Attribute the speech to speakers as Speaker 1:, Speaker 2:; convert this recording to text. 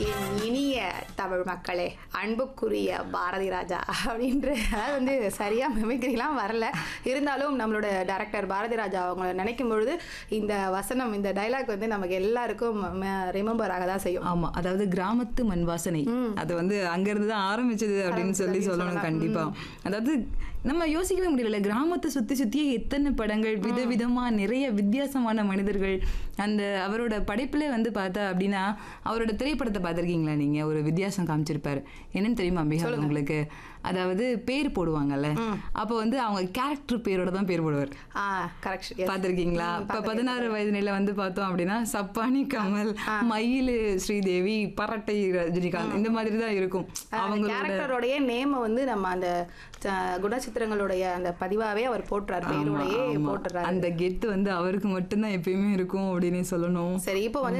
Speaker 1: என் இனிய தமிழ் மக்களே அன்புக்குரிய பாரதி ராஜா அப்படின்ற அதாவது வந்து சரியா மெமிக்ரிலாம் வரல இருந்தாலும் நம்மளோட டைரக்டர் பாரதி ராஜா அவங்கள நினைக்கும் பொழுது இந்த வசனம் இந்த டைலாக் வந்து நமக்கு எல்லாருக்கும் ரிமெம்பர் ஆக தான் செய்யும்
Speaker 2: ஆமா அதாவது கிராமத்து மண் வாசனை அது வந்து அங்கிருந்து தான் ஆரம்பிச்சது அப்படின்னு சொல்லி சொல்லணும் கண்டிப்பா அதாவது நம்ம யோசிக்கவே முடியல கிராமத்தை சுத்தி சுத்தியே எத்தனை படங்கள் விதவிதமா நிறைய வித்தியாசமான மனிதர்கள் அந்த அவரோட படைப்புல வந்து பார்த்தா அப்படின்னா அவரோட திரைப்படத்தை பார்த்திருக்கீங்களா நீங்க ஒரு வித்தியாசம் காமிச்சிருப்பாரு என்னன்னு தெரியுமா மிக உங்களுக்கு அதாவது பேர் போடுவாங்கல்ல அப்போ வந்து அவங்க கேரக்டர் பேரோட தான் பேர் போடுவார்
Speaker 1: ஆ கரெக்ட்
Speaker 2: பார்த்திருக்கீங்களா இப்ப பதினாறு வயது நிலை வந்து பார்த்தோம் அப்படின்னா சப்பானி கமல் மயிலு ஸ்ரீதேவி பரட்டை ரஜினிகாந்த் இந்த மாதிரி தான் இருக்கும் அவங்களோட
Speaker 1: கேரக்டரோடைய நேமை வந்து நம்ம அந்த அஹ், குணச்சித்திரங்களுடைய அந்த பதிவாவே அவர் போட்டுறாரு பேரோடையே
Speaker 2: ஆமா.
Speaker 1: போட்டுறாரு
Speaker 2: அந்த கெத்து வந்து அவருக்கு மட்டும்தான் எப்பயுமே இருக்கும் அப்படின்னு சொல்லணும்
Speaker 1: சரி இப்போ வந்து